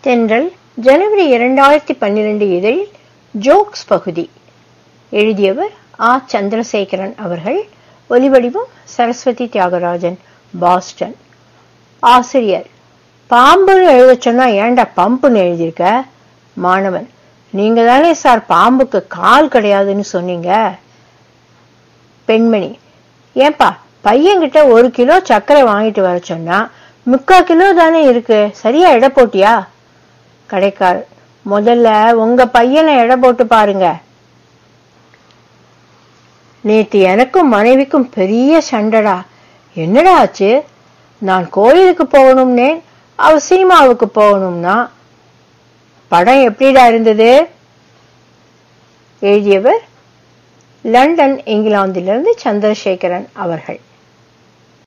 தென்றல் ஜனவரி இரண்டாயிரத்தி பன்னிரண்டு இதழில் ஜோக்ஸ் பகுதி எழுதியவர் ஆ சந்திரசேகரன் அவர்கள் ஒலிவடிவம் சரஸ்வதி தியாகராஜன் பாஸ்டன் ஆசிரியர் பாம்புன்னு எழுத சொன்னா ஏன்டா பம்புன்னு எழுதியிருக்க மாணவன் நீங்க தானே சார் பாம்புக்கு கால் கிடையாதுன்னு சொன்னீங்க பெண்மணி ஏன்பா பையன்கிட்ட ஒரு கிலோ சர்க்கரை வாங்கிட்டு வர சொன்னா முக்கா கிலோ தானே இருக்கு சரியா எடை போட்டியா கடைக்காரர் முதல்ல உங்க பையனை எடை போட்டு பாருங்க நேத்து எனக்கும் மனைவிக்கும் பெரிய சண்டடா என்னடா ஆச்சு நான் கோயிலுக்கு போகணும்னே அவ சினிமாவுக்கு போகணும்னா படம் எப்படிடா இருந்தது எழுதியவர் லண்டன் இங்கிலாந்திலிருந்து சந்திரசேகரன் அவர்கள்